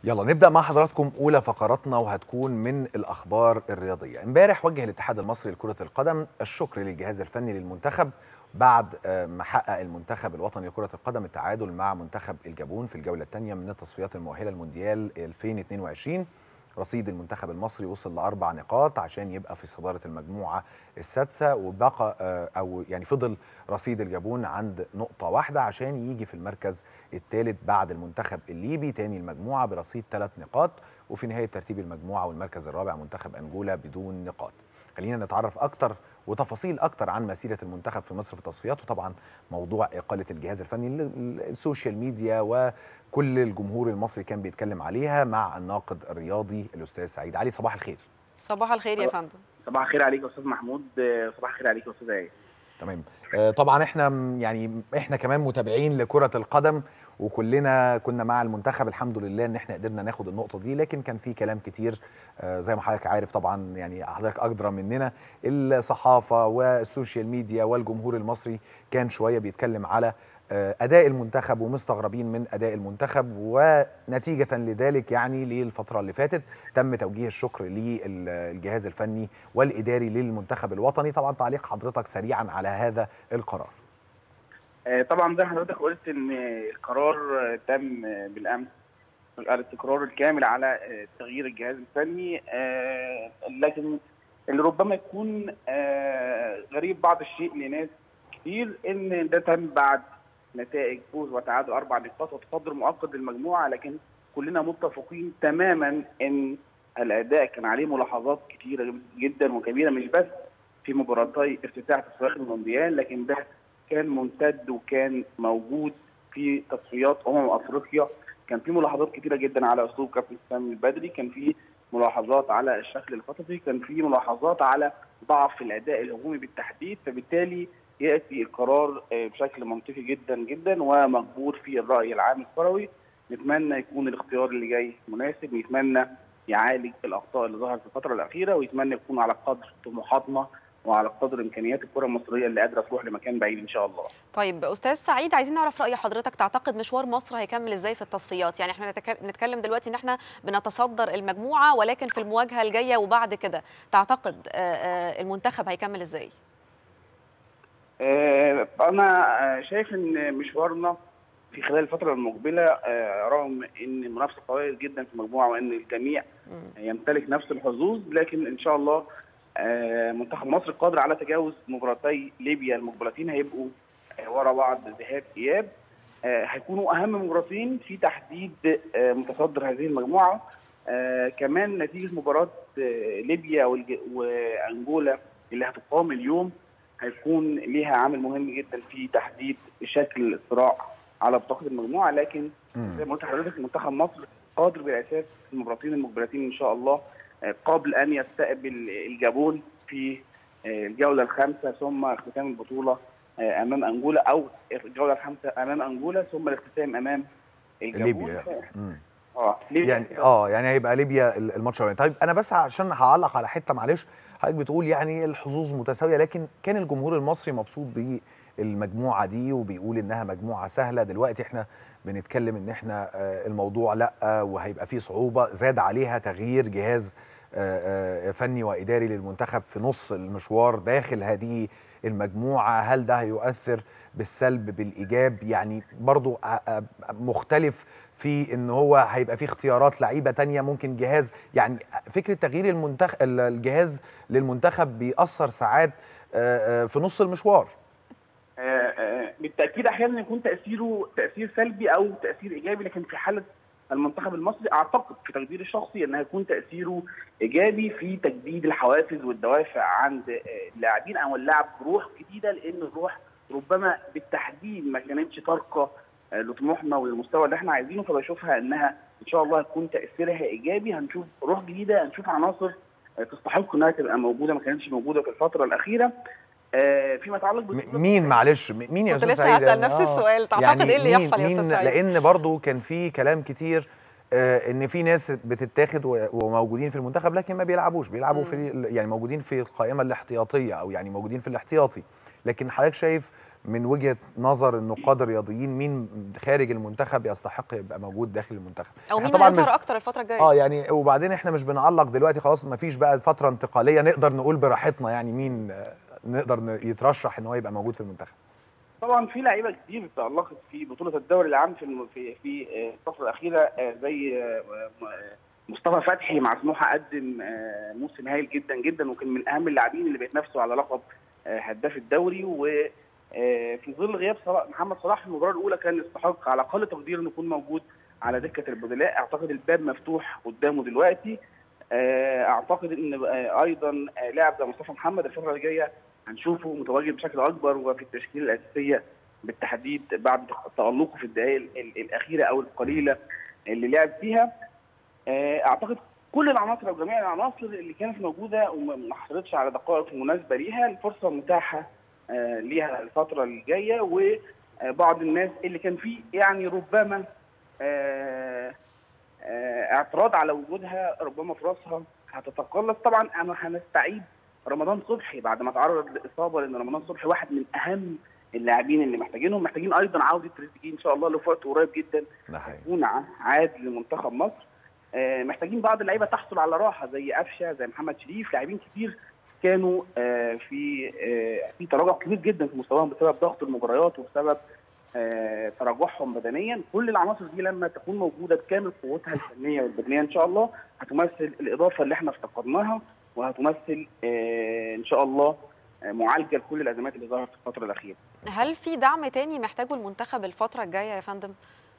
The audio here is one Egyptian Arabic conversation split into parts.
يلا نبدا مع حضراتكم اولى فقراتنا وهتكون من الاخبار الرياضيه امبارح وجه الاتحاد المصري لكره القدم الشكر للجهاز الفني للمنتخب بعد ما حقق المنتخب الوطني لكره القدم التعادل مع منتخب الجابون في الجوله الثانيه من التصفيات المؤهله للمونديال 2022 رصيد المنتخب المصري وصل لاربع نقاط عشان يبقى في صداره المجموعه السادسه وبقى او يعني فضل رصيد الجابون عند نقطه واحده عشان يجي في المركز الثالث بعد المنتخب الليبي تاني المجموعه برصيد ثلاث نقاط وفي نهايه ترتيب المجموعه والمركز الرابع منتخب انجولا بدون نقاط. خلينا نتعرف اكتر وتفاصيل اكتر عن مسيره المنتخب في مصر في التصفيات وطبعا موضوع اقاله الجهاز الفني السوشيال ميديا وكل الجمهور المصري كان بيتكلم عليها مع الناقد الرياضي الاستاذ سعيد علي صباح الخير صباح الخير يا فندم صباح الخير عليك يا استاذ محمود صباح الخير عليك يا استاذ ايه تمام آه طبعا احنا يعني احنا كمان متابعين لكره القدم وكلنا كنا مع المنتخب الحمد لله ان احنا قدرنا ناخد النقطه دي لكن كان في كلام كتير آه زي ما حضرتك عارف طبعا يعني حضرتك ادرى مننا الصحافه والسوشيال ميديا والجمهور المصري كان شويه بيتكلم على آه اداء المنتخب ومستغربين من اداء المنتخب ونتيجه لذلك يعني للفتره اللي فاتت تم توجيه الشكر للجهاز الفني والاداري للمنتخب الوطني طبعا تعليق حضرتك سريعا على هذا القرار طبعا زي ما حضرتك قلت ان القرار تم بالامس الاستقرار الكامل على تغيير الجهاز الفني لكن اللي ربما يكون غريب بعض الشيء لناس كتير ان ده تم بعد نتائج فوز وتعادل اربع نقاط وتصدر مؤقت للمجموعه لكن كلنا متفقين تماما ان الاداء كان عليه ملاحظات كتيره جدا وكبيره مش بس في مباراتي افتتاح تصفيات المونديال لكن ده كان ممتد وكان موجود في تصفيات امم افريقيا كان في ملاحظات كتيره جدا على اسلوب كابتن حسام البدري كان في ملاحظات على الشكل الخططي كان في ملاحظات على ضعف الاداء الهجومي بالتحديد فبالتالي ياتي القرار بشكل منطقي جدا جدا ومقبول في الراي العام الكروي نتمنى يكون الاختيار اللي جاي مناسب نتمنى يعالج الاخطاء اللي ظهرت في الفتره الاخيره ويتمنى يكون على قدر طموحاتنا وعلى قدر امكانيات الكره المصريه اللي قادره تروح لمكان بعيد ان شاء الله. طيب استاذ سعيد عايزين نعرف راي حضرتك تعتقد مشوار مصر هيكمل ازاي في التصفيات؟ يعني احنا نتكلم دلوقتي ان احنا بنتصدر المجموعه ولكن في المواجهه الجايه وبعد كده تعتقد المنتخب هيكمل ازاي؟ انا شايف ان مشوارنا في خلال الفترة المقبلة رغم ان المنافسة قوية جدا في المجموعة وان الجميع يمتلك نفس الحظوظ لكن ان شاء الله منتخب مصر قادر على تجاوز مباراتي ليبيا المقبلتين هيبقوا ورا بعض ذهاب اياب هيكونوا اهم مباراتين في تحديد متصدر هذه المجموعه كمان نتيجه مباراه ليبيا وانجولا اللي هتقام اليوم هيكون ليها عامل مهم جدا في تحديد شكل الصراع على بطاقه المجموعه لكن زي ما قلت لحضرتك منتخب مصر قادر بالاساس في المباراتين المقبلتين ان شاء الله قبل ان يستقبل الجابون في الجوله الخامسه ثم اختتام البطوله امام انجولا او الجوله الخامسه امام انجولا ثم الاختتام امام الجابون ليبيا اه ليبيا يعني اه يعني هيبقى ليبيا الماتش الاولاني طيب انا بس عشان هعلق على حته معلش حضرتك بتقول يعني الحظوظ متساويه لكن كان الجمهور المصري مبسوط بالمجموعه دي وبيقول انها مجموعه سهله دلوقتي احنا بنتكلم ان احنا الموضوع لا وهيبقى فيه صعوبه زاد عليها تغيير جهاز فني واداري للمنتخب في نص المشوار داخل هذه المجموعه هل ده هيؤثر بالسلب بالايجاب يعني برضو مختلف في ان هو هيبقى فيه اختيارات لعيبه تانية ممكن جهاز يعني فكره تغيير المنتخب الجهاز للمنتخب بيأثر ساعات في نص المشوار بالتاكيد احيانا يكون تاثيره تاثير سلبي او تاثير ايجابي لكن في حاله المنتخب المصري اعتقد في تقديري الشخصي ان هيكون تاثيره ايجابي في تجديد الحوافز والدوافع عند اللاعبين او اللاعب بروح جديده لان الروح ربما بالتحديد ما كانتش ترقى لطموحنا وللمستوى اللي احنا عايزينه فبشوفها انها ان شاء الله هتكون تاثيرها ايجابي هنشوف روح جديده هنشوف عناصر تستحق انها تبقى موجوده ما كانتش موجوده في الفتره الاخيره فيما يتعلق مين معلش مين يا استاذ سعيد كنت لسه هسال نفس السؤال تعتقد يعني ايه اللي يحصل يا استاذ سعيد لان برضو كان في كلام كتير آه ان في ناس بتتاخد وموجودين في المنتخب لكن ما بيلعبوش بيلعبوا مم. في يعني موجودين في القائمه الاحتياطيه او يعني موجودين في الاحتياطي لكن حضرتك شايف من وجهه نظر النقاد الرياضيين مين خارج المنتخب يستحق يبقى موجود داخل المنتخب او إحنا مين طبعاً هيظهر مش- اكتر الفتره الجايه اه يعني وبعدين احنا مش بنعلق دلوقتي خلاص ما فيش بقى فتره انتقاليه نقدر نقول براحتنا يعني مين آه، نقدر ن- يترشح ان هو يبقى موجود في المنتخب طبعا في لعيبه كتير تألقت في بطوله الدوري العام في الم- في في آه، الفتره الاخيره آه، زي آه، م- آه، مصطفى فتحي مع سموحه قدم آه، موسم هايل جدا جدا وكان من اهم اللاعبين اللي بيتنافسوا على لقب آه، هداف الدوري و آه، في ظل غياب صلاح محمد صلاح في المباراه الاولى كان يستحق على اقل تقدير انه يكون موجود على دكه البدلاء اعتقد الباب مفتوح قدامه دلوقتي آه، اعتقد ان آه، ايضا آه، لاعب زي مصطفى محمد الفتره اللي جايه هنشوفه متواجد بشكل اكبر وفي التشكيله الاساسيه بالتحديد بعد تالقه في الدقائق ال- ال- الاخيره او القليله اللي لعب فيها آه، اعتقد كل العناصر او جميع العناصر اللي كانت موجوده وما حصلتش على دقائق مناسبه ليها الفرصه متاحه آه، ليها الفتره الجايه وبعض الناس اللي كان فيه يعني ربما آه، آه، اعتراض على وجودها ربما فرصها هتتقلص طبعا انا هنستعيد رمضان صبحي بعد ما تعرض لاصابه لان رمضان صبحي واحد من اهم اللاعبين اللي محتاجينهم محتاجين ايضا عوده تريزيجيه ان شاء الله في وقت قريب جدا ده حقيقي يكون ع- عاد لمنتخب مصر آه، محتاجين بعض اللعيبه تحصل على راحه زي قفشه زي محمد شريف لاعبين كتير كانوا آه، في آه، في تراجع كبير جدا في مستواهم بسبب ضغط المباريات وبسبب آه، تراجعهم بدنيا كل العناصر دي لما تكون موجوده بكامل قوتها الفنيه والبدنيه ان شاء الله هتمثل الاضافه اللي احنا افتقدناها وهتمثل آه، ان شاء الله آه، معالجه لكل الازمات اللي ظهرت في الفتره الاخيره هل في دعم تاني محتاجه المنتخب الفتره الجايه يا فندم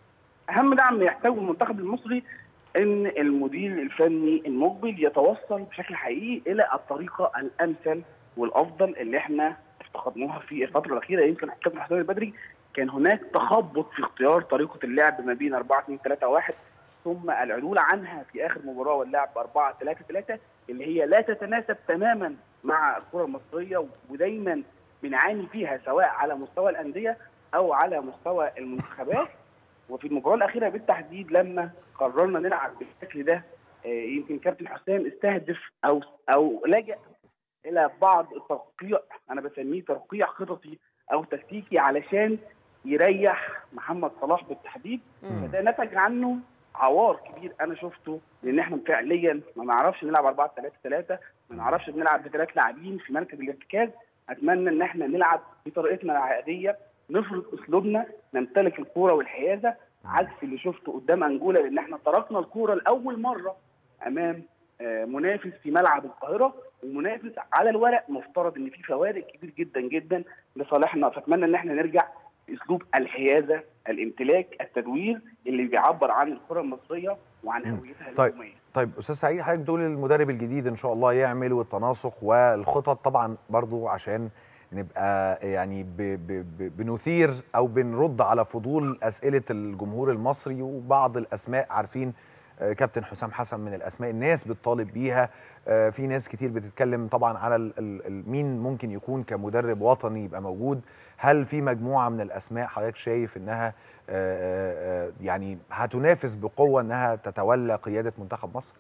اهم دعم يحتاجه المنتخب المصري ان المدير الفني المقبل يتوصل بشكل حقيقي الى الطريقه الامثل والافضل اللي احنا افتقدناها في الفتره الاخيره يمكن كابتن حسام البدري كان هناك تخبط في اختيار طريقه اللعب ما بين 4 2 3 1 ثم العدول عنها في اخر مباراه واللعب ب 4 3 3 اللي هي لا تتناسب تماما مع الكره المصريه ودايما بنعاني فيها سواء على مستوى الانديه او على مستوى المنتخبات وفي المباراه الاخيره بالتحديد لما قررنا نلعب بالشكل ده آه، يمكن كابتن حسام استهدف او او لجأ الى بعض الترقيع انا بسميه ترقيع خططي او تكتيكي علشان يريح محمد صلاح بالتحديد مم. فده نتج عنه عوار كبير انا شفته لان احنا فعليا ما نعرفش نلعب 4 3 3 ما نعرفش بنلعب بثلاث لاعبين في مركز الارتكاز اتمنى ان احنا نلعب بطريقتنا العاديه نفرض اسلوبنا نمتلك الكوره والحيازه عكس اللي شفته قدام انجولا لان احنا تركنا الكوره لاول مره امام آه، منافس في ملعب القاهره ومنافس على الورق مفترض ان في فوارق كبير جدا جدا لصالحنا فاتمنى ان احنا نرجع اسلوب الحيازه الامتلاك التدوير اللي بيعبر عن الكره المصريه وعن مم. هويتها طيب. الهجوميه طيب استاذ سعيد حضرتك بتقول المدرب الجديد ان شاء الله يعمل والتناسق والخطط طبعا برضو عشان نبقى يعني ب ب ب بنثير او بنرد على فضول اسئله الجمهور المصري وبعض الاسماء عارفين آه، كابتن حسام حسن من الاسماء الناس بتطالب بيها آه، في ناس كتير بتتكلم طبعا على ال- ال- ال- مين ممكن يكون كمدرب وطني يبقى موجود هل في مجموعه من الاسماء حضرتك شايف انها آه، آه، آه، يعني هتنافس بقوه انها تتولى قياده منتخب مصر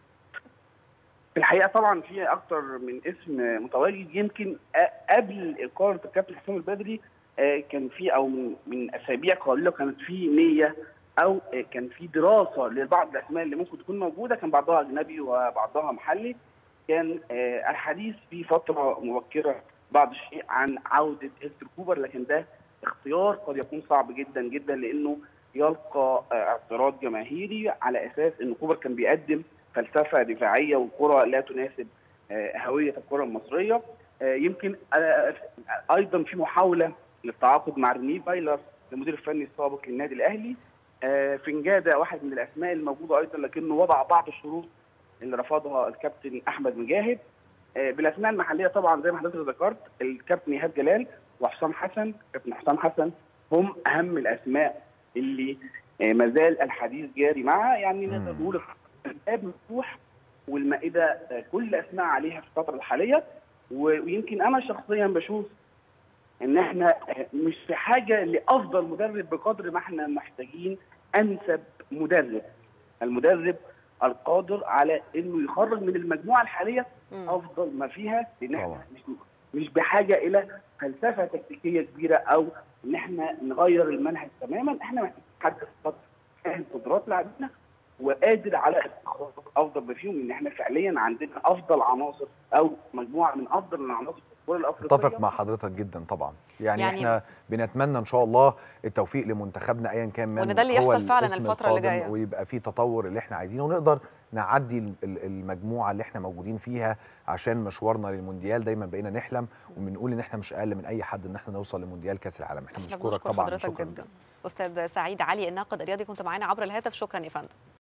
في الحقيقه طبعا في اكتر من اسم متواجد يمكن أ- قبل اقاله الكابتن حسام البدري آه، كان في او من- من اسابيع قليله كانت في نيه او آه، كان في دراسه لبعض الاسماء اللي ممكن تكون موجوده كان بعضها اجنبي وبعضها محلي كان آه، الحديث في فتره مبكره بعض الشيء عن عوده هيلتر كوبر لكن ده اختيار قد يكون صعب جدا جدا لانه يلقى آه، اعتراض جماهيري على اساس ان كوبر كان بيقدم فلسفه دفاعيه وكره لا تناسب آه، هويه الكره المصريه آه، يمكن آه، ايضا في محاوله للتعاقد مع ريني فايلر المدير الفني السابق للنادي الاهلي آه، فنجاده واحد من الاسماء الموجوده ايضا لكنه وضع بعض الشروط اللي رفضها الكابتن احمد مجاهد آه، بالاسماء المحليه طبعا زي ما حضرتك ذكرت الكابتن ايهاب جلال وحسام حسن كابتن حسام حسن هم اهم الاسماء اللي آه، ما زال الحديث جاري معها يعني نقدر مم. نقول الباب مفتوح والمائده آه، كل الاسماء عليها في الفتره الحاليه و- ويمكن انا شخصيا بشوف ان احنا آه، مش في حاجه لافضل مدرب بقدر ما احنا محتاجين انسب مدرب المدرب القادر على انه يخرج من المجموعه الحاليه مم. افضل ما فيها لان طبعا. احنا مش مش بحاجه الى فلسفه تكتيكيه كبيره او ان احنا نغير المنهج تماما احنا محتاجين حد فاهم قدرات لاعبينا وقادر على استخراج افضل ما فيهم ان احنا فعليا عندنا افضل عناصر او مجموعه من افضل العناصر في الكره الافريقيه اتفق مع حضرتك جدا طبعا يعني, يعني- يعني احنا بنتمنى ان شاء الله التوفيق لمنتخبنا ايا كان من وإن ده اللي هو يحصل فعلاً الاسم الفترة اللي القادم جاية. ويبقى في تطور اللي احنا عايزينه ونقدر نعدي ال- ال- المجموعه اللي احنا موجودين فيها عشان مشوارنا للمونديال دايما بقينا نحلم وبنقول ان احنا مش اقل من اي حد ان احنا نوصل لمونديال كاس العالم احنا احنا بنشكرك بنشكر طبعا حضرتك شكرا جدا استاذ سعيد علي الناقد الرياضي كنت معانا عبر الهاتف شكرا يا فندم